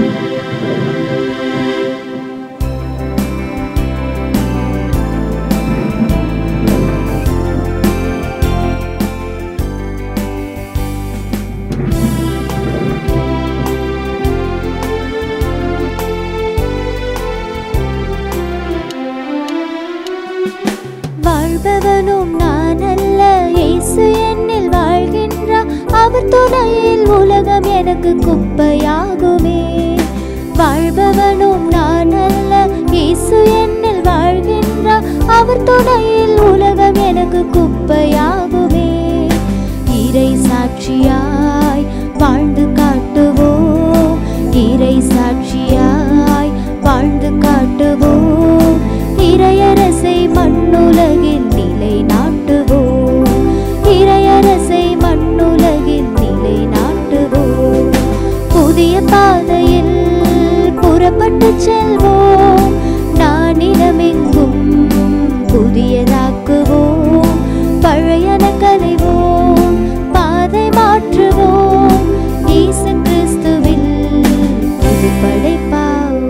வாழ்பவனும் நான் அல்ல இயேசு என்னில் வாழ்கின்றார் அவர் துணையில் உலகம் எனக்கு குப்பையாகுமே வாழ்பவனும் நான் அல்ல இயேசு என்னில் வாழ்கின்றார் அவர் துணையில் உலகம் எனக்கு குப்பையாகுமே இறை சாட்சியாய் வாழ்ந்து காட்டுவோம் இறை சாட்சியாய் வாழ்ந்து காட்டுவோம் இறையரசை மண்ணுலகில் நிலை நாட்டுவோம் இறையரசை மண்ணுலகில் நிலை நாட்டுவோம் புதிய பாதையில் புறப்பட்டு செல்வோம் நானிடமெங்கும் புதியதாக்குவோம் பழையன கலைவோம் பாதை மாற்றுவோம் இயேசு கிறிஸ்துவில் புது படைப்பாவோம்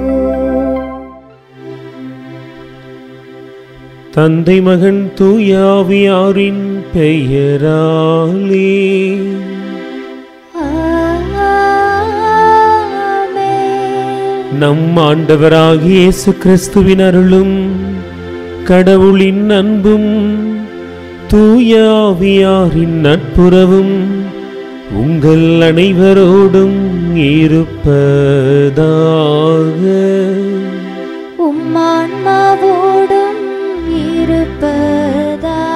தந்தை மகன் தூயாவியாரின் பெயராலே ஆமென். நம் ஆண்டவராகிய இயேசு கிறிஸ்துவின் அருளும் கடவுளின் அன்பும் தூயாவியாரின் நட்புறவும் உங்கள் அனைவரோடும் இருப்பதாக உம்மான்மாவோடும் இருப்பதாக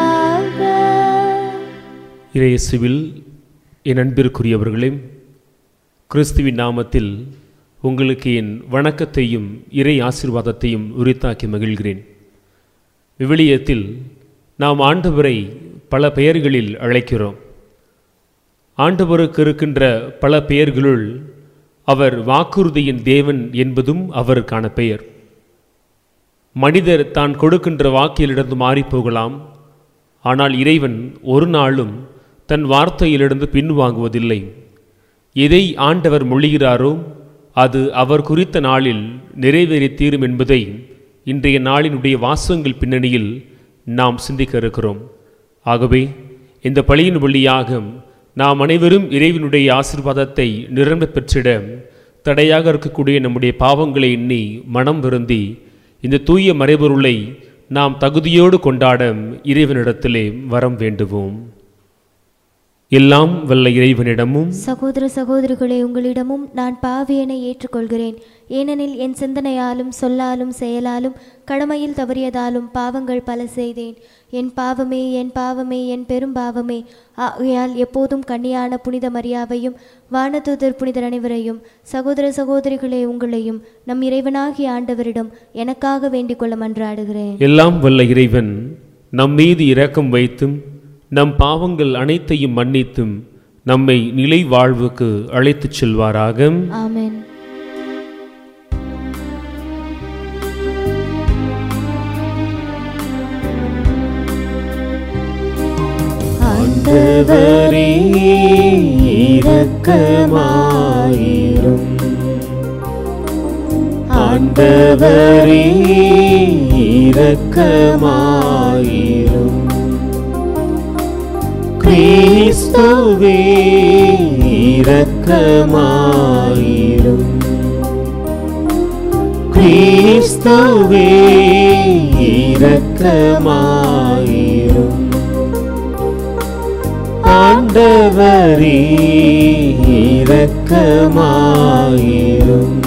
இயேசுவில் என் அன்பிற்குரியவர்களே கிறிஸ்துவின் நாமத்தில் உங்களுக்கு என் வணக்கத்தையும் இறை ஆசீர்வாதத்தையும் உரித்தாக்கி மகிழ்கிறேன் விவிலியத்தில் நாம் ஆண்டவரை பல பெயர்களில் அழைக்கிறோம் ஆண்டவருக்கு இருக்கின்ற பல பெயர்களுள் அவர் வாக்குறுதியின் தேவன் என்பதும் அவருக்கான பெயர் மனிதர் தான் கொடுக்கின்ற வாக்கிலிருந்து மாறிப் போகலாம் ஆனால் இறைவன் ஒரு நாளும் தன் வார்த்தையிலிருந்து பின்வாங்குவதில்லை எதை ஆண்டவர் மொழிகிறாரோ அது அவர் குறித்த நாளில் நிறைவேறி தீரும் என்பதை இன்றைய நாளினுடைய வாசகங்கள் பின்னணியில் நாம் சிந்திக்க இருக்கிறோம் ஆகவே இந்த பழியின் வழியாக நாம் அனைவரும் இறைவனுடைய ஆசீர்வாதத்தை நிரம்ப பெற்றிட தடையாக இருக்கக்கூடிய நம்முடைய பாவங்களை எண்ணி மனம் வருந்தி இந்த தூய மறைபொருளை நாம் தகுதியோடு கொண்டாட இறைவனிடத்திலே வரம் வேண்டுவோம் எல்லாம் வல்ல இறைவனிடமும் சகோதர சகோதரிகளே உங்களிடமும் நான் பாவியனை ஏற்றுக்கொள்கிறேன் ஏனெனில் என் சிந்தனையாலும் சொல்லாலும் செயலாலும் கடமையில் தவறியதாலும் பாவங்கள் பல செய்தேன் என் பாவமே என் பாவமே என் பெரும் பாவமே ஆகையால் எப்போதும் கன்னியான புனித மரியாவையும் வானதூதர் புனிதர் அனைவரையும் சகோதர சகோதரிகளே உங்களையும் நம் இறைவனாகிய ஆண்டவரிடம் எனக்காக வேண்டிக் கொள்ள மன்றாடுகிறேன் எல்லாம் வல்ல இறைவன் நம் மீது இரக்கம் வைத்தும் நம் பாவங்கள் அனைத்தையும் மன்னித்தும் நம்மை நிலை வாழ்வுக்கு அழைத்துச் செல்வாராக ஆமென் ஆண்டவரே இரக்கமாயிரும் ஆண்டவரே இரக்கமாயிரும் கிறிஸ்துவே இரக்கமாயிரும் கிறிஸ்துவே இரக்கமாயிரும் ஆண்டவரே இரக்கமாயிரும்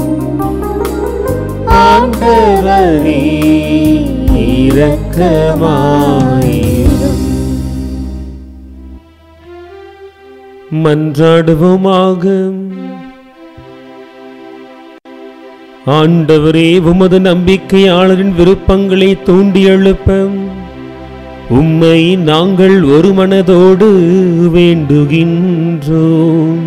ஆண்டவரே இரக்கமாயிரும் மன்றாடுவோமாக ஆண்டவரே உமது நம்பிக்கையாளரின் விருப்பங்களை தூண்டி எழுப்ப உம்மை நாங்கள் ஒரு மனதோடு வேண்டுகின்றோம்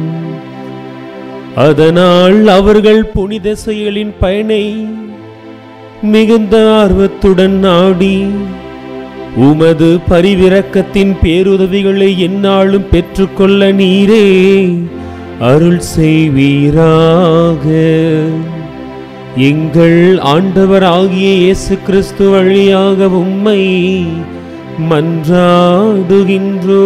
அதனால் அவர்கள் புனித செயலின் பயனை மிகுந்த ஆர்வத்துடன் நாடி உமது பரிவிரக்கத்தின் பேருதவிகளை எந்நாளும் பெற்றுக்கொள்ள நீரே அருள் செய்வீராக எங்கள் ஆண்டவராகிய இயேசு கிறிஸ்து வழியாக உம்மை மன்றாடுகின்றோ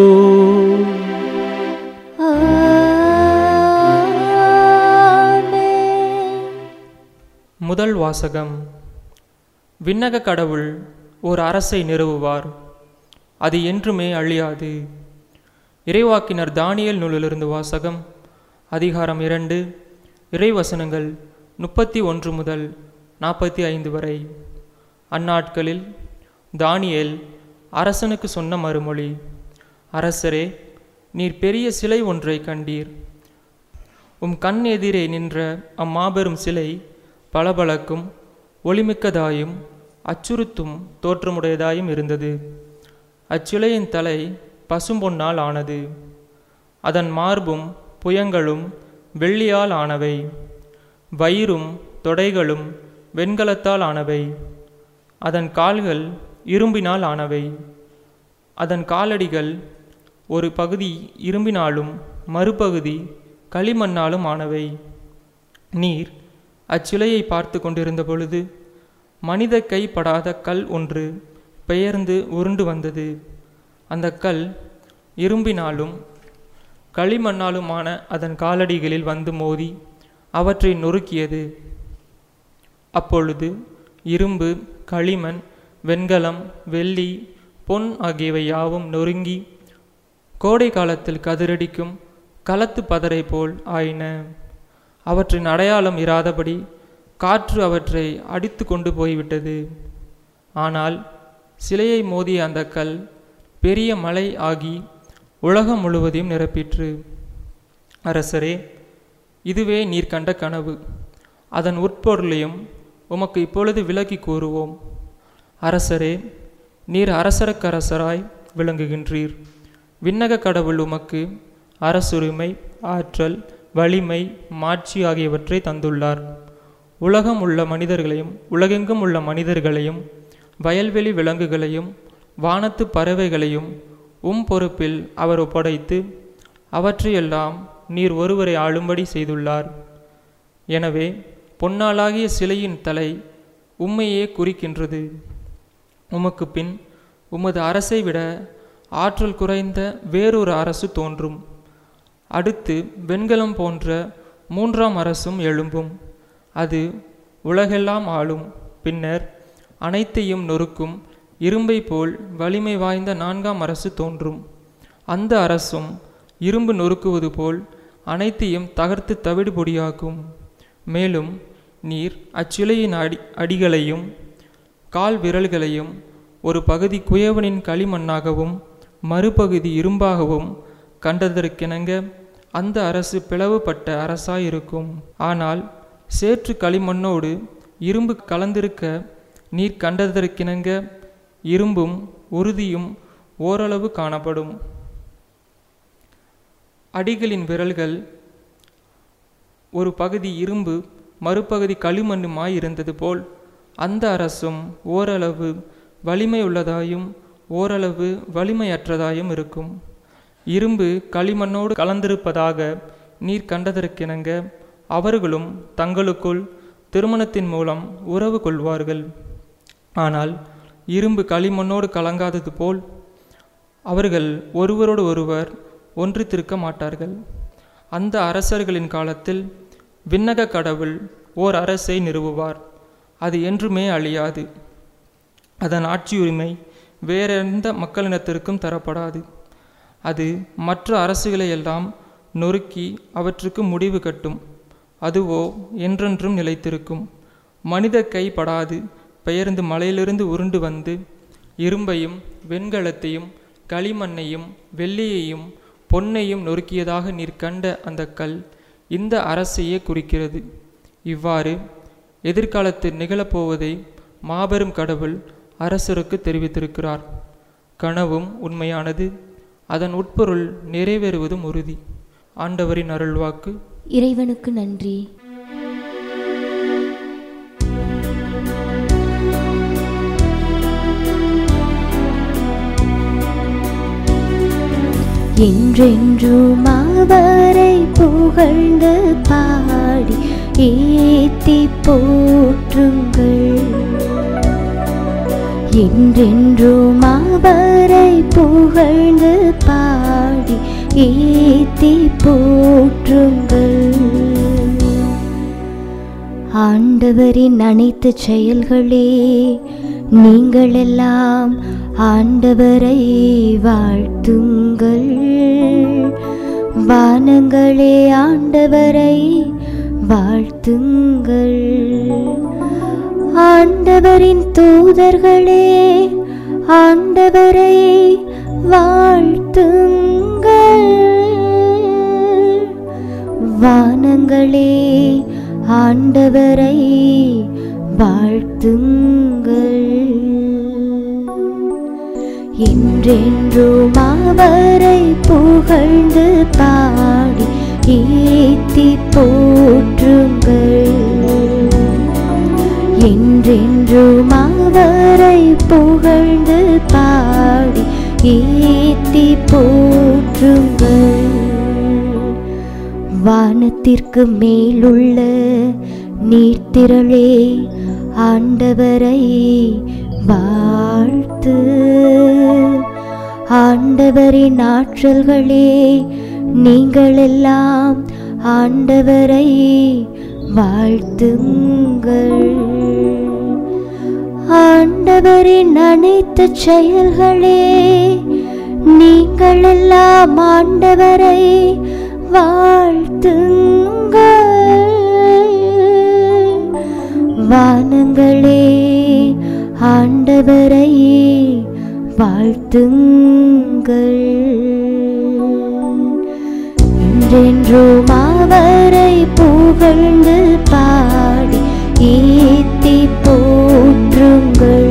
ஆமென். முதல் வாசகம் விண்ணக கடவுள் ஓர் அரசை நிறுவுவார் அது என்றுமே அழியாது இறைவாக்கினர் தானியல் நூலிலிருந்து வாசகம் அதிகாரம் இரண்டு இறைவசனங்கள் முப்பத்தி ஒன்று முதல் நாற்பத்தி ஐந்து வரை அந்நாட்களில் தானியேல் அரசனுக்கு சொன்ன மறுமொழி அரசரே நீர் பெரிய சிலை ஒன்றை கண்டீர் உம் கண் எதிரே நின்ற அம்மாபெரும் சிலை பளபளக்கும் ஒளிமிக்கதாயும் அச்சுறுத்தும் தோற்றமுடையதாயும் இருந்தது அச்சிலையின் தலை பசும்பொன்னால் ஆனது அதன் மார்பும் புயங்களும் வெள்ளியால் ஆனவை வயிறும் தொடைகளும் வெண்கலத்தால் ஆனவை அதன் கால்கள் இரும்பினால் ஆனவை அதன் காலடிகள் ஒரு பகுதி இரும்பினாலும் மறுபகுதி களிமண்ணாலும் ஆனவை நீர் அச்சிலையை பார்த்து கொண்டிருந்த பொழுது மனித கைப்படாத கல் ஒன்று பெயர்ந்து உருண்டு வந்தது அந்த கல் இரும்பினாலும் களிமண்ணாலுமான அதன் காலடிகளில் வந்து மோதி அவற்றை நொறுக்கியது அப்பொழுது இரும்பு களிமண் வெண்கலம் வெள்ளி பொன் ஆகியவை யாவும் நொறுங்கி கோடை காலத்தில் கதிரடிக்கும் களத்து பதரை போல் ஆயின அவற்றின் அடையாளம் இராதபடி காற்று அவற்றை அடித்து கொண்டு போய்விட்டது ஆனால் சிலையை மோதிய அந்த கல் பெரிய மலை ஆகி உலகம் முழுவதையும் நிரப்பிற்று அரசரே இதுவே நீர் கண்ட கனவு அதன் உட்பொருளையும் உமக்கு இப்பொழுது விளக்கி கூறுவோம் அரசரே நீர் அரசரக்கரசராய் விளங்குகின்றீர் விண்ணக கடவுள் உமக்கு அரசுரிமை ஆற்றல் வலிமை மாட்சி ஆகியவற்றை தந்துள்ளார் உலகம் உள்ள மனிதர்களையும் உலகெங்கும் உள்ள மனிதர்களையும் வயல்வெளி விலங்குகளையும் வானத்து பறவைகளையும் உம் பொறுப்பில் அவர் ஒப்படைத்து அவற்றையெல்லாம் நீர் ஒருவரை ஆளும்படி செய்துள்ளார் எனவே பொன்னாலாகிய சிலையின் தலை உம்மையே குறிக்கின்றது உமக்கு பின் உமது அரசை விட ஆற்றல் குறைந்த வேறொரு அரசு தோன்றும் அடுத்து வெண்கலம் போன்ற மூன்றாம் அரசும் எழும்பும் அது உலகெல்லாம் ஆளும் பின்னர் அனைத்தையும் நொறுக்கும் இரும்பை போல் வலிமை வாய்ந்த நான்காம் அரசு தோன்றும் அந்த அரசும் இரும்பு நொறுக்குவது போல் அனைத்தையும் தகர்த்து தவிடு பொடியாக்கும் மேலும் நீர் அச்சிலையின் அடி அடிகளையும் கால் விரல்களையும் ஒரு பகுதி குயவனின் களிமண்ணாகவும் மறுபகுதி இரும்பாகவும் கண்டதற்கிணங்க அந்த அரசு பிளவுபட்ட அரசாயிருக்கும் ஆனால் சேற்று களிமண்ணோடு இரும்பு கலந்திருக்க நீர் கண்டதற்கிணங்க இரும்பும் உறுதியும் ஓரளவு காணப்படும் அடிகளின் விரல்கள் ஒரு பகுதி இரும்பு மறுபகுதி களிமண்ணுமாய் இருந்தது போல் அந்த அரசும் ஓரளவு வலிமை உள்ளதாயும் ஓரளவு வலிமையற்றதாயும் இருக்கும் இரும்பு களிமண்ணோடு கலந்திருப்பதாக நீர் கண்டதற்கிணங்க அவர்களும் தங்களுக்குள் திருமணத்தின் மூலம் உறவு கொள்வார்கள் ஆனால் இரும்பு களிமண்ணோடு கலங்காதது போல் அவர்கள் ஒருவரோடு ஒருவர் ஒன்றித்திருக்க மாட்டார்கள் அந்த அரசர்களின் காலத்தில் விண்ணக கடவுள் ஓர் அரசை நிறுவுவார் அது என்றுமே அழியாது அதன் ஆட்சியுரிமை வேறெந்த மக்களினத்திற்கும் தரப்படாது அது மற்ற அரசுகளை எல்லாம் நொறுக்கி அவற்றுக்கு முடிவு கட்டும் அதுவோ என்றென்றும் நிலைத்திருக்கும் மனித கைப்படாது பெயர்ந்து மலையிலிருந்து உருண்டு வந்து இரும்பையும் வெண்கலத்தையும் களிமண்ணையும் வெள்ளியையும் பொன்னையும் நொறுக்கியதாக நீர் கண்ட அந்த கல் இந்த அரசையே குறிக்கிறது இவ்வாறு எதிர்காலத்தில் நிகழப்போவதை மாபெரும் கடவுள் அரசருக்கு தெரிவித்திருக்கிறார் கனவும் உண்மையானது அதன் உட்பொருள் நிறைவேறுவதும் உறுதி ஆண்டவரின் அருள்வாக்கு இறைவனுக்கு நன்றி என்றென்றும் அவரை புகழ்ந்து பாடி ஏத்தி போற்றுங்கள் என்றென்றும் அவரை புகழ்ந்து பாடி ஏத்தி போற்றுங்கள் ஆண்டவரின் அனைத்து செயல்களே நீங்கள் எல்லாம் ஆண்டவரை வாழ்த்துங்கள் வானங்களே ஆண்டவரை வாழ்த்துங்கள் ஆண்டவரின் தூதர்களே ஆண்டவரை வாழ்த்துங்கள் வானங்களே ஆண்டவரை வாழ்த்துங்கள் என்றென்றும் அவரை புகழ்ந்து பாடி ஏத்தி போற்றுங்கள் என்றென்றும் அவரை புகழ்ந்து பாடி ஏத்தி போற்றுங்கள் வானத்திற்கு மேலுள்ள நீர்த்திரளே ஆண்டவரை வாழ்த்து ஆண்டவரின் ஆற்றல்களே நீங்கள் எல்லாம் ஆண்டவரை வாழ்த்துங்கள் ஆண்டவரின் அனைத்து செயல்களே நீங்கள் எல்லாம் ஆண்டவரை வாழ்த்துங்கள் வானங்களே ஆண்டவரை வாழ்த்துங்கள் என்றென்றும் அவரை புகழ்ந்து பாடி ஏத்தி போற்றுங்கள்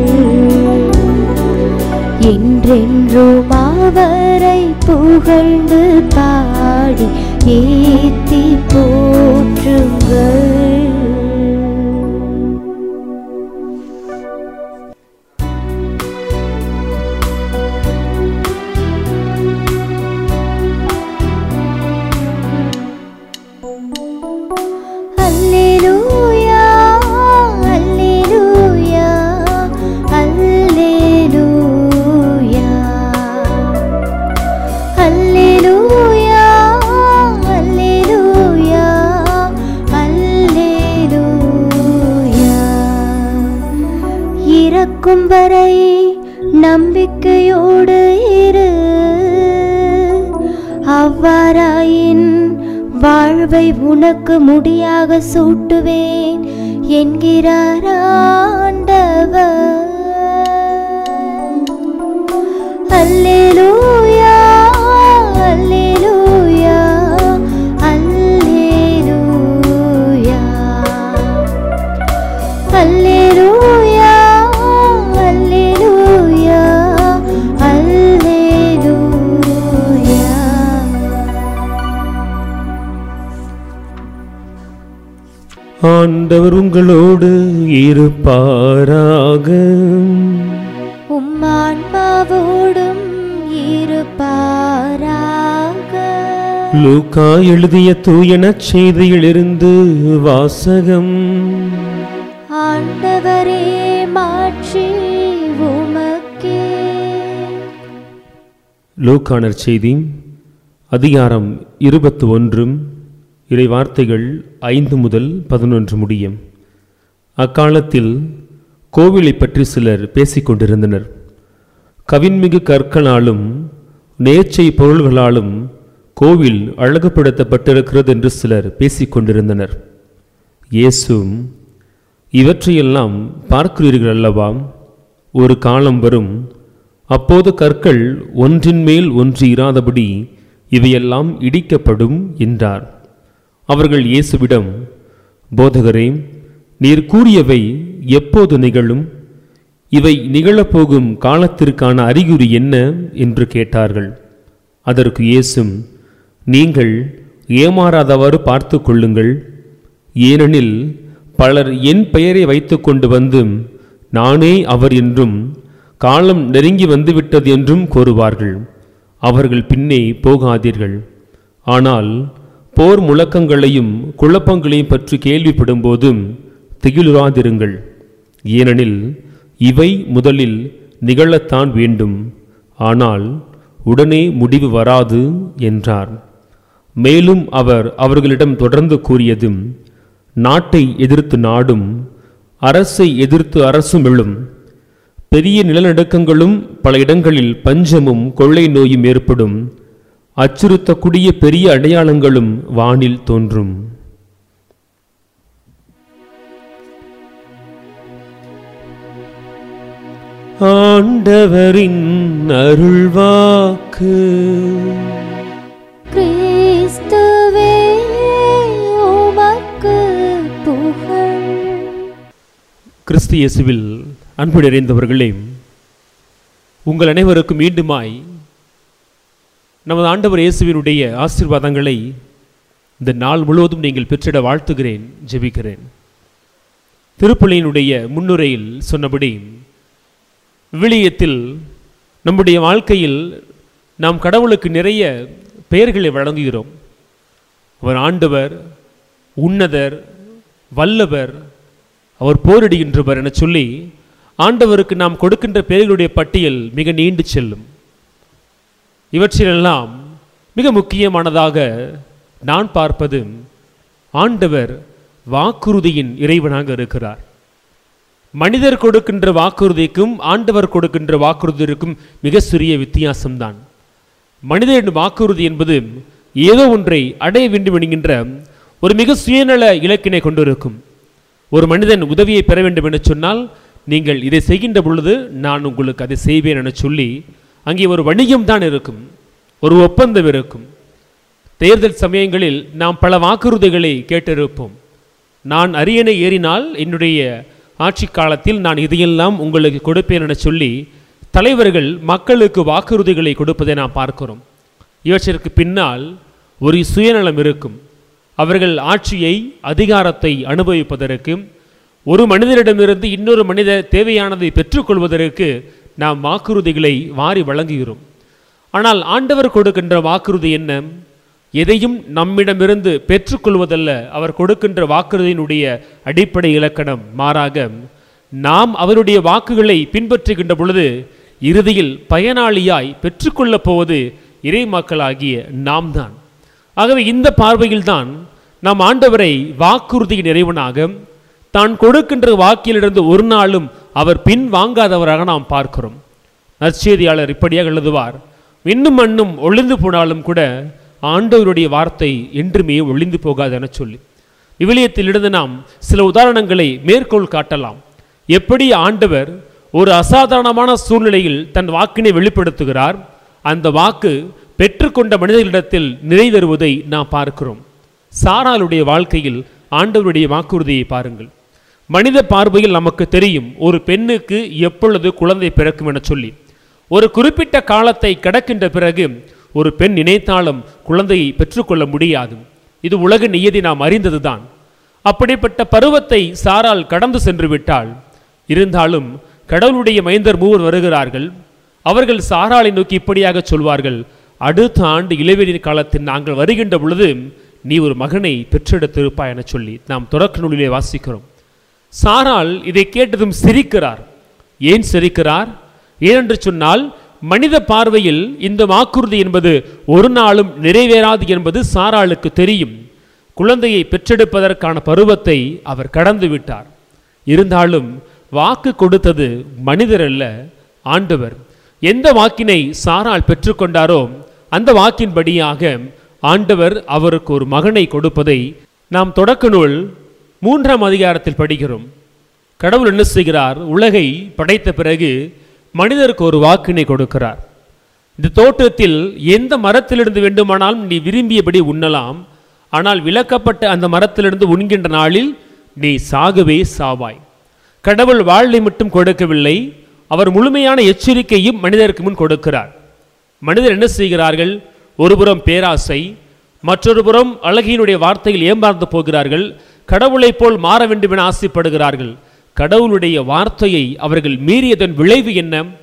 என்றென்றும் அவரை புகழ்ந்து பாடி ஏத்தி போற்றுங்கள் அல்லேலூயா அல்லேலூயா அல்லேலூயா அல்லேலூயா அல்லேலூயா அல்லேலூயா இறக்கும் வரை நம்பிக்கையோடு இரு அவ்வாறாயின் வாழ்வை உனக்கு முடியாக சூட்டுவேன் என்கிறார் ஆண்டவர் அல்லேலூயா அல்லேலூயா அல்லேலூயா அல்லேலூயா அல்லேலூயா அல்லேலூயா ஆண்டவர் உங்களோடு இருப்பாராக உம்மான்மாவோடும் இருப்பாராக லூக்கா எழுதிய தூயன செய்தியிலிருந்து வாசகம் ஆண்டவரே மாற்றி உமக்கே லூக்கானர் செய்தி அதிகாரம் இருபத்து ஒன்றும் இறை வார்த்தைகள் ஐந்து முதல் பதினொன்று முடியும் அக்காலத்தில் கோவிலை பற்றி சிலர் பேசிக் கொண்டிருந்தனர் கவின்மிகு கற்களாலும் நேர்ச்சை பொருள்களாலும் கோவில் அழகுபடுத்தப்பட்டிருக்கிறது என்று சிலர் பேசிக் கொண்டிருந்தனர் இயேசுவும் இவற்றையெல்லாம் பார்க்கிறீர்கள் அல்லவா ஒரு காலம் வரும் அப்போது கற்கள் ஒன்றின் மேல் ஒன்று இராதபடி இவையெல்லாம் இடிக்கப்படும் என்றார் அவர்கள் இயேசுவிடம் போதகரே நீர் கூறியவை எப்போது நிகழும் இவை நிகழப்போகும் காலத்திற்கான அறிகுறி என்ன என்று கேட்டார்கள் அதற்கு இயேசும் நீங்கள் ஏமாறாதவாறு பார்த்து கொள்ளுங்கள் ஏனெனில் பலர் என் பெயரை வைத்துக்கொண்டு வந்து நானே அவர் என்றும் காலம் நெருங்கி வந்துவிட்டது என்றும் கூறுவார்கள் அவர்கள் பின்னே போகாதீர்கள் ஆனால் போர் முழக்கங்களையும் குழப்பங்களையும் பற்றி கேள்விப்படும் போதும் திகிலுறாதிருங்கள் ஏனெனில் இவை முதலில் நிகழத்தான் வேண்டும் ஆனால் உடனே முடிவு வராது என்றார் மேலும் அவர் அவர்களிடம் தொடர்ந்து கூறியதும் நாட்டை எதிர்த்து நாடும் அரசை எதிர்த்து அரசும் எழும் பெரிய நிலநடுக்கங்களும் பல இடங்களில் பஞ்சமும் கொள்ளை நோயும் ஏற்படும் அச்சுறுத்தக்கூடிய பெரிய அடையாளங்களும் வானில் தோன்றும் ஆண்டவரின் அருள்வாக்கு கிறிஸ்துவே உமக்கு புகழ் கிறிஸ்து இயேசுவில் அன்பு நிறைந்தவர்களே உங்கள் அனைவருக்கும் மீண்டுமாய் நமது ஆண்டவர் இயேசுவினுடைய ஆசீர்வாதங்களை இந்த நாள் முழுவதும் நீங்கள் பெற்றிட வாழ்த்துகிறேன் ஜெபிக்கிறேன் திருப்பலியினுடைய முன்னுரையில் சொன்னபடி விவிலியத்தில் நம்முடைய வாழ்க்கையில் நாம் கடவுளுக்கு நிறைய பெயர்களை வழங்குகிறோம் அவர் ஆண்டவர் உன்னதர் வல்லவர் அவர் போரிடுகின்றவர் என சொல்லி ஆண்டவருக்கு நாம் கொடுக்கின்ற பெயர்களுடைய பட்டியல் மிக நீண்டு செல்லும் இவற்றிலெல்லாம் மிக முக்கியமானதாக நான் பார்ப்பது ஆண்டவர் வாக்குறுதியின் இறைவனாக இருக்கிறார் மனிதர் கொடுக்கின்ற வாக்குறுதிக்கும் ஆண்டவர் கொடுக்கின்ற வாக்குறுதிக்கும் மிக சிறிய வித்தியாசம்தான் மனிதரின் வாக்குறுதி என்பது ஏதோ ஒன்றை அடைய வேண்டும் என்கின்ற ஒரு மிக சுயநல இலக்கினை கொண்டிருக்கும் ஒரு மனிதன் உதவியை பெற வேண்டும் என சொன்னால் நீங்கள் இதை செய்கின்ற பொழுது நான் உங்களுக்கு அதை செய்வேன் என சொல்லி அங்கே ஒரு வணிகம் தான் இருக்கும் ஒரு ஒப்பந்தம் இருக்கும் தேர்தல் சமயங்களில் நாம் பல வாக்குறுதிகளை கேட்டிருப்போம் நான் அரியணை ஏறினால் என்னுடைய ஆட்சி காலத்தில் நான் இதையெல்லாம் உங்களுக்கு கொடுப்பேன் என சொல்லி தலைவர்கள் மக்களுக்கு வாக்குறுதிகளை கொடுப்பதை நாம் பார்க்கிறோம் இவற்றிற்கு பின்னால் ஒரு சுயநலம் இருக்கும் அவர்கள் ஆட்சியை அதிகாரத்தை அனுபவிப்பதற்கு ஒரு மனிதரிடமிருந்து இன்னொரு மனிதர் தேவையானதை பெற்றுக்கொள்வதற்கு நாம் வாக்குறுதிகளை வாரி வழங்குகிறோம் ஆனால் ஆண்டவர் கொடுக்கின்ற வாக்குறுதி என்ன எதையும் நம்மிடமிருந்து பெற்றுக்கொள்வதல்ல அவர் கொடுக்கின்ற வாக்குறுதியினுடைய அடிப்படை இலக்கணம் மாறாக நாம் அவருடைய வாக்குகளை பின்பற்றுகின்ற பொழுது இறுதியில் பயனாளியாய் பெற்றுக்கொள்ளப் போவது இறை மக்களாகிய நாம் தான் ஆகவே இந்த பார்வையில்தான் நாம் ஆண்டவரை வாக்குறுதியின் இறைவனாக தான் கொடுக்கின்ற வாக்கிலிருந்து ஒரு நாளும் அவர் பின் வாங்காதவராக நாம் பார்க்கிறோம் நற்செய்தியாளர் இப்படியாக எழுதுவார் இன்னும் மண்ணும் ஒளிந்து போனாலும் கூட ஆண்டவருடைய வார்த்தை என்றுமே ஒளிந்து போகாது என சொல்லி விவிலியத்திலிருந்து நாம் சில உதாரணங்களை மேற்கோள் காட்டலாம் எப்படி ஆண்டவர் ஒரு அசாதாரணமான சூழ்நிலையில் தன் வாக்கினை வெளிப்படுத்துகிறார் அந்த வாக்கு பெற்றுக்கொண்ட மனிதர்களிடத்தில் நிறைவேறுவதை நாம் பார்க்கிறோம் சாராளுடைய வாழ்க்கையில் ஆண்டவருடைய வாக்குறுதியை பாருங்கள் மனித பார்வையில் நமக்கு தெரியும் ஒரு பெண்ணுக்கு எப்பொழுது குழந்தை பிறக்கும் என சொல்லி ஒரு குறிப்பிட்ட காலத்தை கடக்கின்ற பிறகு ஒரு பெண் நினைத்தாலும் குழந்தையை பெற்றுக்கொள்ள முடியாது இது உலக நியதி நாம் அறிந்ததுதான் அப்படிப்பட்ட பருவத்தை சாரால் கடந்து சென்று விட்டாள் இருந்தாலும் கடவுளுடைய மைந்தர் மூவர் வருகிறார்கள் அவர்கள் சாராளை நோக்கி இப்படியாக சொல்வார்கள் அடுத்த ஆண்டு இளவெளியின் காலத்தில் நாங்கள் வருகின்ற பொழுது நீ ஒரு மகனை பெற்றெடுத்திருப்பாய் என சொல்லி நாம் தொடக்க நூலிலே வாசிக்கிறோம் சாரால் இதை கேட்டதும் சிரிக்கிறார் ஏன் சிரிக்கிறார் ஏனென்று சொன்னால் மனித பார்வையில் இந்த வாக்குறுதி என்பது ஒரு நாளும் நிறைவேறாது என்பது சாராளுக்கு தெரியும் குழந்தையை பெற்றெடுப்பதற்கான பருவத்தை அவர் கடந்து விட்டார் இருந்தாலும் வாக்கு கொடுத்தது மனிதர் அல்ல ஆண்டவர் எந்த வாக்கினை சாரால் பெற்றுக்கொண்டாரோ அந்த வாக்கின்படியாக ஆண்டவர் அவருக்கு ஒரு மகனை கொடுப்பதை நாம் தொடக்க நூல் மூன்றாம் அதிகாரத்தில் படிக்கிறோம் கடவுள் என்ன செய்கிறார் உலகை படைத்த பிறகு மனிதருக்கு ஒரு வாக்கினை கொடுக்கிறார் இந்த தோட்டத்தில் எந்த மரத்திலிருந்து வேண்டுமானாலும் நீ விரும்பியபடி உண்ணலாம் ஆனால் விலக்கப்பட்ட அந்த மரத்திலிருந்து உண்கின்ற நாளில் நீ சாகவே சாவாய் கடவுள் வாழ்வை மட்டும் கொடுக்கவில்லை அவர் முழுமையான எச்சரிக்கையும் மனிதருக்கு முன் கொடுக்கிறார் மனிதர் என்ன செய்கிறார்கள் ஒருபுறம் பேராசை மற்றொரு புறம் அழகியினுடைய வார்த்தையில் ஏமாந்து போகிறார்கள் கடவுளைப் போல் மாற வேண்டும் என ஆசைப்படுகிறார்கள் கடவுளுடைய வார்த்தையை அவர்கள் மீறியதன் விளைவு என்ன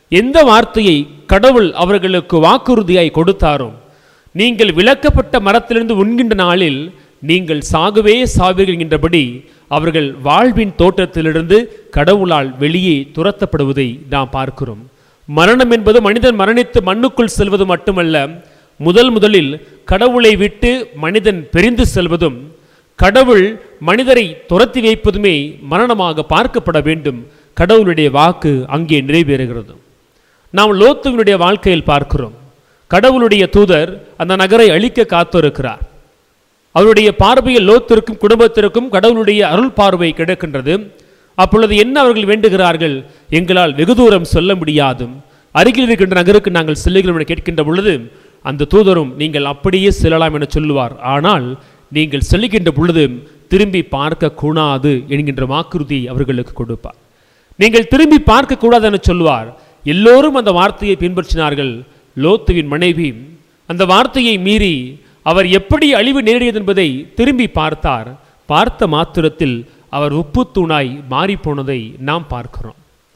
எந்த வார்த்தையை கடவுள் அவர்களுக்கு வாக்குறுதியாய் கொடுத்தாரோ நீங்கள் விளக்கப்பட்ட மரத்திலிருந்து உண்கின்ற நாளில் நீங்கள் சாகவே சாவீர்கள் என்கின்றபடி அவர்கள் வாழ்வின் தோட்டத்திலிருந்து கடவுளால் வெளியே துரத்தப்படுவதை நாம் பார்க்கிறோம் மரணம் என்பது மனிதன் மரணித்து மண்ணுக்குள் செல்வது மட்டுமல்ல முதல் முதலில் கடவுளை விட்டு மனிதன் பிரிந்து செல்வதும் கடவுள் மனிதரை துரத்தி வைப்பதுமே மரணமாக பார்க்கப்பட வேண்டும் கடவுளுடைய வாக்கு அங்கே நிறைவேறுகிறது நாம் லோத்துவினுடைய வாழ்க்கையில் பார்க்கிறோம் கடவுளுடைய தூதர் அந்த நகரை அழிக்க காத்திருக்கிறார் அவருடைய பார்வையில் லோத்திற்கும் குடும்பத்திற்கும் கடவுளுடைய அருள் பார்வை கிடைக்கின்றது அப்பொழுது என்ன அவர்கள் வேண்டுகிறார்கள் எங்களால் வெகு தூரம் சொல்ல முடியாதும் அருகில் இருக்கின்ற நகருக்கு நாங்கள் செல்லுகிறோம் என கேட்கின்ற பொழுது அந்த தூதரும் நீங்கள் அப்படியே செல்லலாம் என சொல்லுவார் ஆனால் நீங்கள் செல்லுகின்ற பொழுது திரும்பி பார்க்க கூடாது என்கின்ற வாக்குறுதியை அவர்களுக்கு கொடுப்பார் நீங்கள் திரும்பி பார்க்க கூடாது என சொல்லுவார் எல்லோரும் அந்த வார்த்தையை பின்பற்றினார்கள் லோத்துவின் மனைவி அந்த வார்த்தையை மீறி அவர் எப்படி அழிவு நேரியது என்பதை திரும்பி பார்த்தார் பார்த்த மாத்திரத்தில் அவர் உப்புத்தூணாய் மாறிப்போனதை நாம் பார்க்கிறோம்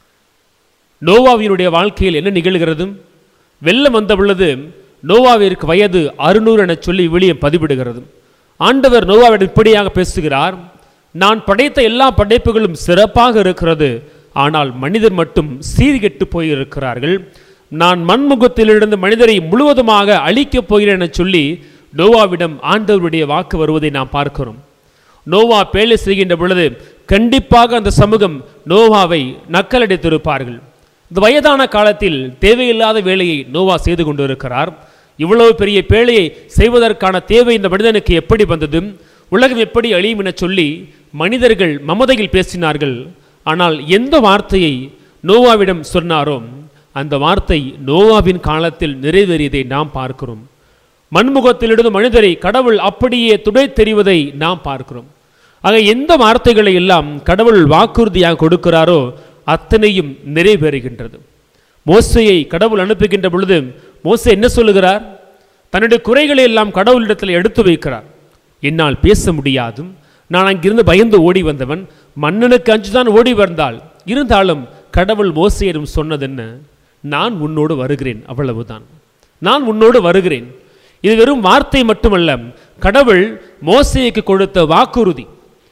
நோவாவினுடைய வாழ்க்கையில் என்ன நிகழ்கிறது வெள்ளம் வந்த பொழுது நோவாவிற்கு வயது அறுநூறு என சொல்லி விளியம் பதிவிடுகிறது ஆண்டவர் நோவாவிடம் இப்படியாக பேசுகிறார் நான் படைத்த எல்லா படைப்புகளும் சிறப்பாக இருக்கிறது ஆனால் மனிதர் மட்டும் சீர்கெட்டு போயிருக்கிறார்கள் நான் மண்முகத்திலிருந்து மனிதரை முழுவதுமாக அழிக்கப் போகிறேன் என சொல்லி நோவாவிடம் ஆண்டவருடைய வாக்கு வருவதை நாம் பார்க்கிறோம் நோவா பேலை செய்கின்ற பொழுது கண்டிப்பாக அந்த சமூகம் நோவாவை நக்கலடித்திருப்பார்கள் இந்த வயதான காலத்தில் தேவையில்லாத வேலையை நோவா செய்து கொண்டிருக்கிறார் இவ்வளவு பெரிய பேழையை செய்வதற்கான தேவை இந்த மனிதனுக்கு எப்படி வந்தது உலகம் எப்படி அழியும் என சொல்லி மனிதர்கள் மமதையில் பேசினார்கள் ஆனால் எந்த வார்த்தையை நோவாவிடம் சொன்னாரோ அந்த வார்த்தை நோவாவின் காலத்தில் நிறைவேறியதை நாம் பார்க்கிறோம் மண்முகத்திலிருந்து மனிதரை கடவுள் அப்படியே துடை தெரிவதை நாம் பார்க்கிறோம் ஆக எந்த வார்த்தைகளை எல்லாம் கடவுள் வாக்குறுதியாக கொடுக்கிறாரோ அத்தனையும் நிறைவேறுகின்றது மோசையை கடவுள் அனுப்புகின்ற பொழுது மோசே என்ன சொல்லுகிறார் தன்னுடைய குறைகளை எல்லாம் கடவுளிடத்தில் எடுத்து வைக்கிறார் என்னால் பேச முடியாது நான் அங்கிருந்து பயந்து ஓடி வந்தவன் மன்னனுக்கு அஞ்சுதான் ஓடி வந்தால் இருந்தாலும் கடவுள் மோசையிடம் சொன்னது என்ன நான் உன்னோடு வருகிறேன் அவ்வளவுதான் நான் உன்னோடு வருகிறேன் இது வெறும் வார்த்தை மட்டுமல்ல கடவுள் மோசைக்கு கொடுத்த வாக்குறுதி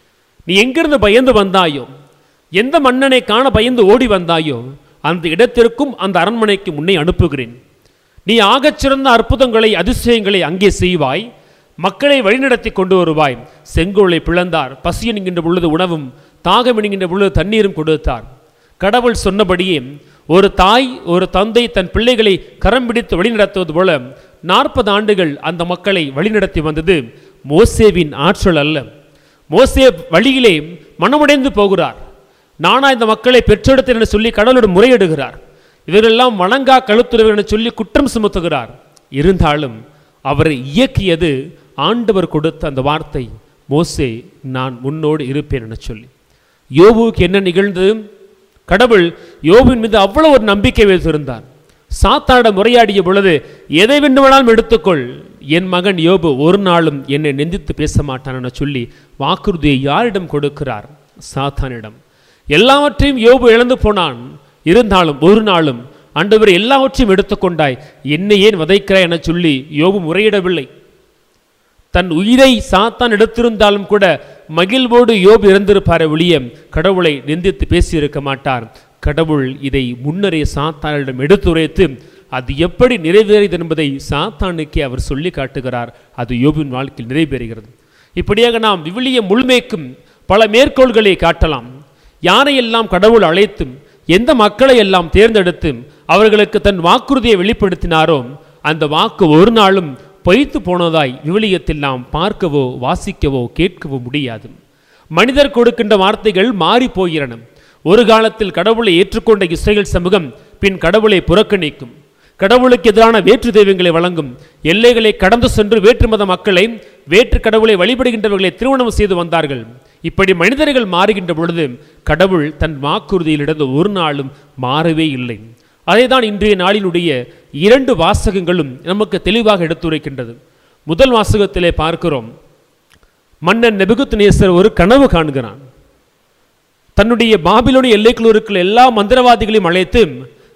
நீ எங்கிருந்து பயந்து வந்தாயோ எந்த மன்னனை காண பயந்து ஓடி வந்தாயோ அந்த இடத்திற்கும் அந்த அரண்மனைக்கு முன்னே அனுப்புகிறேன் நீ ஆகச்சிறந்த அற்புதங்களை அதிசயங்களை அங்கே செய்வாய் மக்களை வழிநடத்தி கொண்டு வருவாய் செங்கோலை பிளந்தார் பசி என்கின்ற பொழுது உணவும் தாகம் என்கின்ற பொழுது தண்ணீரும் கொடுத்தார் கடவுள் சொன்னபடியே ஒரு தாய் ஒரு தந்தை தன் பிள்ளைகளை கரம் பிடித்து வழிநடத்துவது போல நாற்பது ஆண்டுகள் அந்த மக்களை வழிநடத்தி வந்தது மோசேவின் ஆற்றல் அல்ல மோசே வழியிலே மனமுடைந்து போகிறார் நானா இந்த மக்களை பெற்றெடுத்தேன் என சொல்லி கடவுளிடம் முறையிடுகிறார் இவரெல்லாம் வணங்கா கழுத்துறவர் என சொல்லி குற்றம் சுமத்துகிறார் இருந்தாலும் அவரை இயக்கியது ஆண்டவர் கொடுத்த அந்த வார்த்தை மோசே நான் உன்னோடு இருப்பேன் என சொல்லி யோபுவுக்கு என்ன நிகழ்ந்தது கடவுள் யோபுவின் மீது அவ்வளவு ஒரு நம்பிக்கை வைத்திருந்தார் சாத்தானிடம் முறையாடிய பொழுது எதை வேண்டுமானாலும் எடுத்துக்கொள் என் மகன் யோபு ஒரு நாளும் என்னை நிந்தித்து பேச மாட்டான் என சொல்லி வாக்குறுதியை யாரிடம் கொடுக்கிறார் சாத்தானிடம் எல்லாவற்றையும் யோபு இழந்து போனான் இருந்தாலும் ஒரு நாளும் ஆண்டவர் எல்லாவற்றையும் எடுத்துக்கொண்டாய் என்னை ஏன் வதைக்கிறாய் என சொல்லி யோபு முறையிடவில்லை தன் உயிரை சாத்தான் எடுத்திருந்தாலும் கூட மகிழ்வோடு யோபு இறந்திருப்பார ஒழிய கடவுளை நிந்தித்து பேசியிருக்க மாட்டார் கடவுள் இதை முன்னரே சாத்தானிடம் எடுத்துரைத்து அது எப்படி நிறைவேறியது என்பதை சாத்தானுக்கே அவர் சொல்லி காட்டுகிறார் அது யோபின் வாழ்க்கையில் நிறைவேறுகிறது இப்படியாக நாம் விவிலிய முழுமைக்கும் பல மேற்கோள்களை காட்டலாம் யாரையெல்லாம் கடவுள் அழைத்தும் எந்த மக்களை எல்லாம் தேர்ந்தெடுத்து அவர்களுக்கு தன் வாக்குறுதியை வெளிப்படுத்தினாரோ அந்த வாக்கு ஒரு நாளும் பொய்த்து போனதாய் விவிலியத்தில் நாம் பார்க்கவோ வாசிக்கவோ கேட்கவோ முடியாது மனிதர் கொடுக்கின்ற வார்த்தைகள் மாறி போகிறன ஒரு காலத்தில் கடவுளை ஏற்றுக்கொண்ட இஸ்ரேல் சமூகம் பின் கடவுளை புறக்கணிக்கும் கடவுளுக்கு எதிரான வேற்று தெய்வங்களை வழங்கும் எல்லைகளை கடந்து சென்று வேற்று மத மக்களை வேற்று கடவுளை வழிபடுகின்றவர்களை திருமணம் செய்து வந்தார்கள் இப்படி மனிதர்கள் மாறுகின்ற பொழுது கடவுள் தன் வாக்குறுதியிலிருந்து ஒரு நாளும் மாறவே இல்லை அதைதான் இன்றைய நாளினுடைய இரண்டு வாசகங்களும் நமக்கு தெளிவாக எடுத்துரைக்கின்றது முதல் வாசகத்திலே பார்க்கிறோம் மன்னன் நெபுகுத் நேசர் ஒரு கனவு காண்கிறான் தன்னுடைய பாபிலோனிய எல்லைக்குள் இருக்கிற எல்லா மந்திரவாதிகளையும் அழைத்து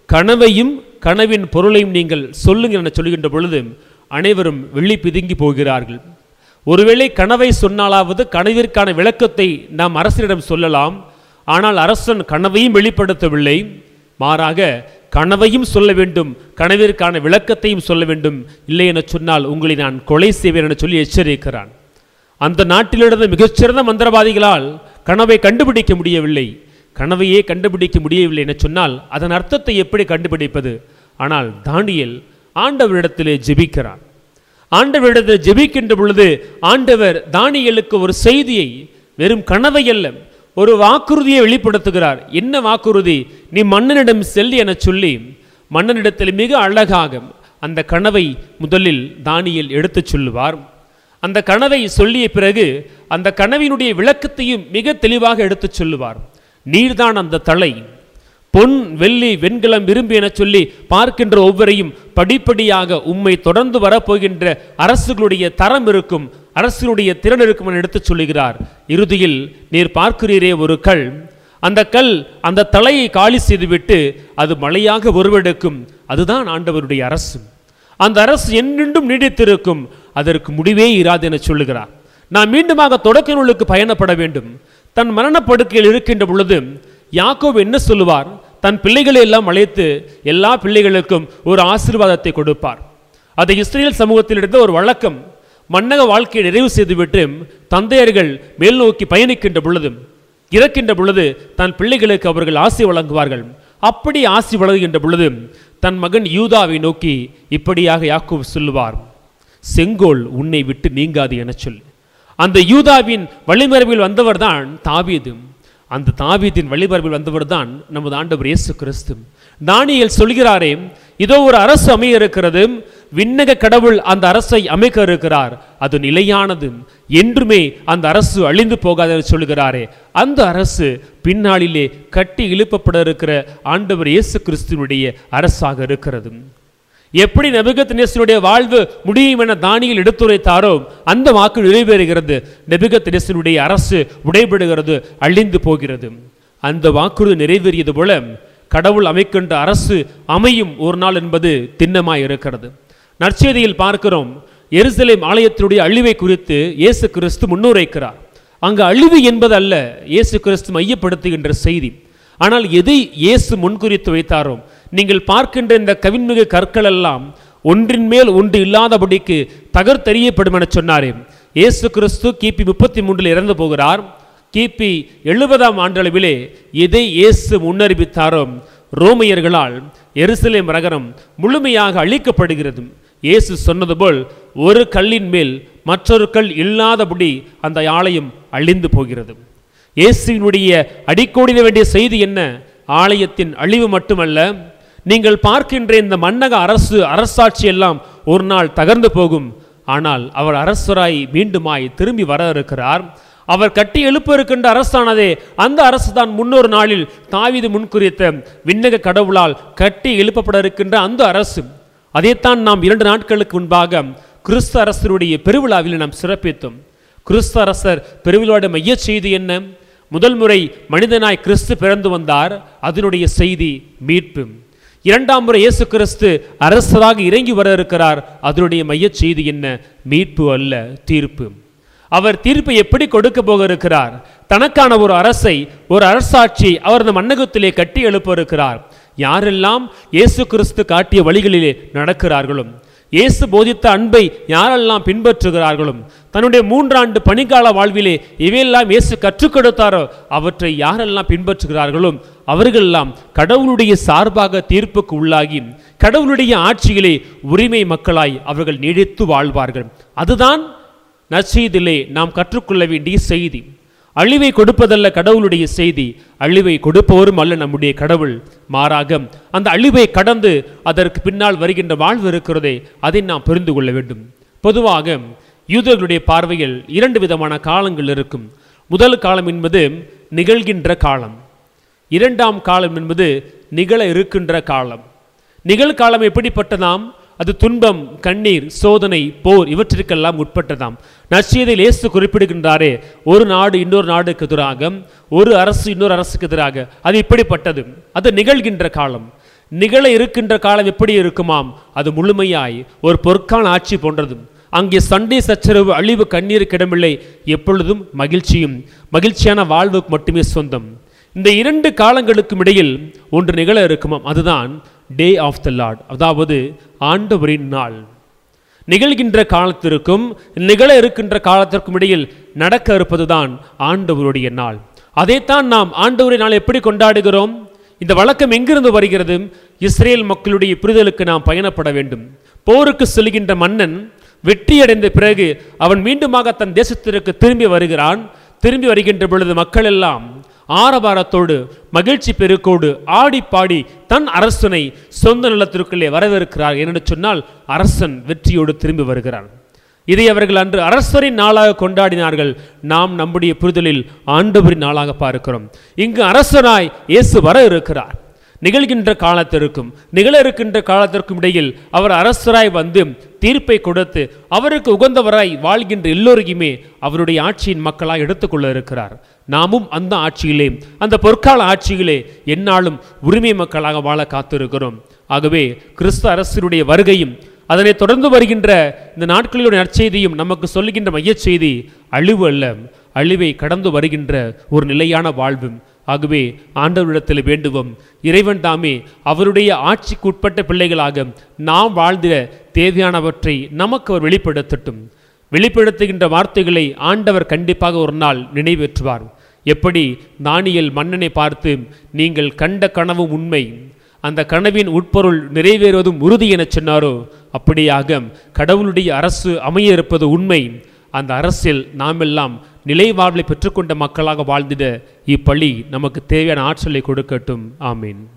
கனவையும் கனவின் பொருளையும் நீங்கள் சொல்லுங்கள் என சொல்லுகின்ற பொழுது அனைவரும் வெள்ளி பிதுங்கி போகிறார்கள் ஒருவேளை கனவை சொன்னாலாவது கனவிற்கான விளக்கத்தை நாம் அரசரிடம் சொல்லலாம் ஆனால் அரசன் கனவையும் வெளிப்படுத்தவில்லை மாறாக கனவையும் சொல்ல வேண்டும் கனவிற்கான விளக்கத்தையும் சொல்ல வேண்டும் இல்லை என சொன்னால் உங்களை நான் கொலை செய்வேன் என சொல்லி எச்சரிக்கிறான் அந்த நாட்டிலிருந்து மிகச்சிறந்த மந்திரவாதிகளால் கனவை கண்டுபிடிக்க முடியவில்லை கனவையே கண்டுபிடிக்க முடியவில்லை என சொன்னால் அதன் அர்த்தத்தை எப்படி கண்டுபிடிப்பது ஆனால் தானியேல் ஆண்டவரிடத்திலே ஜெபிக்கிறான் ஆண்டவரிடத்தில் ஜெபிக்கின்ற பொழுது ஆண்டவர் தானியேலுக்கு ஒரு செய்தியை வெறும் கனவை அல்ல ஒரு வாக்குறுதியை வெளிப்படுத்துகிறார் என்ன வாக்குறுதி நீ மன்னனிடம் செல் என சொல்லி மன்னனிடத்தில் மிக அழகாக அந்த கனவை முதலில் தானியேல் எடுத்துச் சொல்லுவார் அந்த கனவை சொல்லிய பிறகு அந்த கனவினுடைய விளக்கத்தையும் மிக தெளிவாக எடுத்துச் சொல்லுவார் நீர்தான் அந்த தலை பொன் வெள்ளி வெண்கலம் விரும்பி என சொல்லி பார்க்கின்ற ஒவ்வொரையும் படிப்படியாக உம்மை தொடர்ந்து வரப்போகின்ற அரசுகளுடைய தரம் இருக்கும் அரசுடைய திறன் இருக்கும் என எடுத்துச் சொல்லுகிறார் இறுதியில் நீர் பார்க்கிறீரே ஒரு கல் அந்த கல் அந்த தலையை காலி செய்துவிட்டு அது மழையாக உருவெடுக்கும் அதுதான் ஆண்டவருடைய அரசு அந்த அரசு என்னென்றும் நீடித்திருக்கும் அதற்கு முடிவே இராது என சொல்லுகிறார் நான் மீண்டுமாக தொடக்க நூலுக்கு பயணப்பட வேண்டும் தன் மரணப்படுக்கையில் இருக்கின்ற பொழுது யாக்கோப் என்ன சொல்லுவார் தன் பிள்ளைகளை எல்லாம் அழைத்து எல்லா பிள்ளைகளுக்கும் ஒரு ஆசீர்வாதத்தை கொடுப்பார் அது இஸ்ரேல் சமூகத்தில் இருந்த ஒரு வழக்கம் மன்னக வாழ்க்கையை நிறைவு செய்துவிட்டு தந்தையர்கள் மேல் நோக்கி பயணிக்கின்ற பொழுது இறக்கின்ற பொழுது தன் பிள்ளைகளுக்கு அவர்கள் ஆசி வழங்குவார்கள் அப்படி ஆசி வழங்குகின்ற பொழுது தன் மகன் யூதாவை நோக்கி இப்படியாக யாக்கோப் சொல்லுவார் செங்கோல் உன்னை விட்டு நீங்காது என சொல்லி அந்த யூதாவின் வழிமரபில் வந்தவர்தான் தாவீது அந்த தாவீதின் வழிமரபில் வந்தவர்தான் நமது ஆண்டவர் இயேசு கிறிஸ்து தானியேல் சொல்கிறாரே இதோ ஒரு அரசு அமைய இருக்கிறது விண்ணக கடவுள் அந்த அரசை அமைக்க இருக்கிறார் அது நிலையானது என்றுமே அந்த அரசு அழிந்து போகாது என்று சொல்கிறாரே அந்த அரசு பின்னாளிலே கட்டி இழுப்பப்பட இருக்கிற ஆண்டவர் இயேசு கிறிஸ்துவனுடைய அரசாக இருக்கிறது எப்படி நெபுகத்நேசனுடைய வாழ்வு முடியும் என தானியில் எடுத்துரைத்தாரோ அந்த வாக்கு நிறைவேறுகிறது நெபுகத்நேசனுடைய அரசு உடைபடுகிறது அழிந்து போகிறது அந்த வாக்குறுதி நிறைவேறியது போல கடவுள் அமைக்கின்ற அரசு அமையும் ஒரு நாள் என்பது திண்ணமாய் இருக்கிறது நற்செய்தியில் பார்க்கிறோம் எருசலேம் ஆலயத்தினுடைய அழிவை குறித்து இயேசு கிறிஸ்து முன்னுரைக்கிறார் அங்கு அழிவு என்பது அல்ல இயேசு கிறிஸ்து மையப்படுத்துகின்ற செய்தி ஆனால் எதை இயேசு முன்குறித்து வைத்தாரோ நீங்கள் பார்க்கின்ற இந்த கவின்மிகு கற்கள் எல்லாம் ஒன்றின் மேல் ஒன்று இல்லாதபடிக்கு தகர்த்தெறியப்படும் என சொன்னாரே இயேசு கிறிஸ்து கிபி முப்பத்தி மூன்றில் இறந்து போகிறார் கிபி எழுபதாம் ஆண்டளவிலே எதை இயேசு முன்னறிவித்தாரோ ரோமையர்களால் எருசலேம் நகரம் முழுமையாக அழிக்கப்படுகிறது இயேசு சொன்னது போல் ஒரு கல்லின் மேல் மற்றொரு கல் இல்லாதபடி அந்த ஆலயம் அழிந்து போகிறது இயேசுவினுடைய அடிக்கோடிட வேண்டிய செய்தி என்ன ஆலயத்தின் அழிவு மட்டுமல்ல நீங்கள் பார்க்கின்ற இந்த மன்னக அரசு அரசாட்சி எல்லாம் ஒரு நாள் தகர்ந்து போகும் ஆனால் அவர் அரசராய் மீண்டுமாய் திரும்பி வர இருக்கிறார் அவர் கட்டி எழுப்ப இருக்கின்ற அரசானதே அந்த அரசு தான் முன்னொரு நாளில் தாவீது முன்குறித்த விண்ணக கடவுளால் கட்டி எழுப்பப்பட இருக்கின்ற அந்த அரசு அதைத்தான் நாம் இரண்டு நாட்களுக்கு முன்பாக கிறிஸ்து அரசருடைய பெருவிழாவில் நாம் சிறப்பித்தோம் கிறிஸ்து அரசர் பெருவிழாவுடைய மைய செய்தி என்ன முதல் முறை மனிதனாய் கிறிஸ்து பிறந்து வந்தார் அதனுடைய செய்தி மீட்பு இரண்டாம் முறை இயேசு கிறிஸ்து அரசராக இறங்கி வர இருக்கிறார் அதனுடைய மையச் செய்தி என்ன மீட்பு அல்ல தீர்ப்பு அவர் தீர்ப்பை எப்படி கொடுக்க போக இருக்கிறார் தனக்கான ஒரு அரசை ஒரு அரசாட்சி அவர் இந்த மன்னகத்திலே கட்டி எழுப்ப இருக்கிறார் யாரெல்லாம் இயேசு கிறிஸ்து காட்டிய வழிகளிலே நடக்கிறார்களும் இயேசு போதித்த அன்பை யாரெல்லாம் பின்பற்றுகிறார்களும் தன்னுடைய மூன்றாண்டு பணிக்கால வாழ்விலே இவையெல்லாம் இயேசு கற்றுக் கொடுத்தாரோ அவற்றை யாரெல்லாம் பின்பற்றுகிறார்களும் அவர்களெல்லாம் கடவுளுடைய சார்பாக தீர்ப்புக்கு உள்ளாகி கடவுளுடைய ஆட்சியிலே உரிமை மக்களாய் அவர்கள் நீடித்து வாழ்வார்கள் அதுதான் நற்செய்திலே நாம் கற்றுக்கொள்ள வேண்டிய செய்தி அழிவை கொடுப்பதல்ல கடவுளுடைய செய்தி அழிவை கொடுப்பவரும் அல்ல நம்முடைய கடவுள் மாறாக அந்த அழிவை கடந்து அதற்கு பின்னால் வருகின்ற வாழ்வு இருக்கிறதே அதை நாம் புரிந்து கொள்ள வேண்டும் பொதுவாக யூதர்களுடைய பார்வையில் இரண்டு விதமான காலங்கள் இருக்கும் முதல் காலம் என்பது நிகழ்கின்ற காலம் இரண்டாம் காலம் என்பது நிகழ இருக்கின்ற காலம் நிகழ்காலம் எப்படிப்பட்டதாம் அது துன்பம் கண்ணீர் சோதனை போர் இவற்றிற்கெல்லாம் உட்பட்டதாம் நற்செய்தியில் இயேசு குறிப்பிடுகின்றாரே ஒரு நாடு இன்னொரு நாடுக்கு எதிராக ஒரு அரசு இன்னொரு அரசுக்கு எதிராக அது இப்படிப்பட்டது அது நிகழ்கின்ற காலம் நிகழ இருக்கின்ற காலம் எப்படி இருக்குமாம் அது முழுமையாய் ஒரு பொற்கால ஆட்சி போன்றது அங்கே சண்டை சச்சரவு அழிவு கண்ணீர் கிடமில்லை எப்பொழுதும் மகிழ்ச்சியும் மகிழ்ச்சியான வாழ்வுக்கு மட்டுமே சொந்தம் இந்த இரண்டு காலங்களுக்கும் இடையில் ஒன்று நிகழ இருக்குமாம் அதுதான் டே ஆஃப் த லார்ட் அதாவது ஆண்டவரின் நாள் நிகழ்கின்ற காலத்திற்கும் நிகழ இருக்கின்ற காலத்திற்கும் இடையில் நடக்க இருப்பதுதான் ஆண்டவருடைய நாள் அதைத்தான் நாம் ஆண்டவருடைய நாள் எப்படி கொண்டாடுகிறோம் இந்த வழக்கம் எங்கிருந்து வருகிறது இஸ்ரேல் மக்களுடைய புரிதலுக்கு நாம் பயணப்பட வேண்டும் போருக்கு செல்கின்ற மன்னன் வெற்றியடைந்த பிறகு அவன் மீண்டுமாக தன் தேசத்திற்கு திரும்பி வருகிறான் திரும்பி வருகின்ற பொழுது மக்கள் எல்லாம் ஆரவாரத்தோடு மகிழ்ச்சி பெருக்கோடு ஆடி பாடி தன் அரசனை சொந்த நிலத்திற்குள்ளே வரவேற்கிறார் என்று சொன்னால் அரசன் வெற்றியோடு திரும்பி வருகிறான் இதை அவர்கள் அன்று அரசரின் நாளாக கொண்டாடினார்கள் நாம் நம்முடைய புரிதலில் ஆண்டவரின் நாளாக பார்க்கிறோம் இங்கு அரசராய் இயேசு வர இருக்கிறார் நிகழ்கின்ற காலத்திற்கும் நிகழ இருக்கின்ற காலத்திற்கும் இடையில் அவர் அரசராய் வந்து தீர்ப்பை கொடுத்து அவருக்கு உகந்தவராய் வாழ்கின்ற எல்லோரையுமே அவருடைய ஆட்சியின் மக்களாய் எடுத்துக்கொள்ள இருக்கிறார் நாமும் அந்த ஆட்சியிலே அந்த பொற்கால ஆட்சியிலே எந்நாளும் உரிமை மக்களாக வாழ காத்திருக்கிறோம் ஆகவே கிறிஸ்து அரசருடைய வருகையும் அதனை தொடர்ந்து வருகின்ற இந்த நாட்களிலுடைய நற்செய்தியும் நமக்கு சொல்லுகின்ற மையச் செய்தி அழிவு அல்ல அழிவை கடந்து வருகின்ற ஒரு நிலையான வாழ்வு ஆகவே ஆண்டவரிடத்தில் வேண்டுவோம் இறைவன் தாமே அவருடைய ஆட்சிக்கு உட்பட்ட பிள்ளைகளாக நாம் வாழ்ந்திட தேவையானவற்றை நமக்கு அவர் வெளிப்படுத்தட்டும் வெளிப்படுத்துகின்ற வார்த்தைகளை ஆண்டவர் கண்டிப்பாக ஒரு நாள் நினைவேற்றுவார் எப்படி தானியல் மன்னனை பார்த்து நீங்கள் கண்ட கனவு உண்மை அந்த கனவின் உட்பொருள் நிறைவேறுவதும் உறுதி எனச் சொன்னாரோ அப்படியாக கடவுளுடைய அரசு அமைய இருப்பது உண்மை அந்த அரசில் நாமெல்லாம் நிலை வாழ்வை பெற்றுக்கொண்ட மக்களாக வாழ்ந்திட இப்பள்ளி நமக்கு தேவையான ஆற்றலை கொடுக்கட்டும் ஆமீன்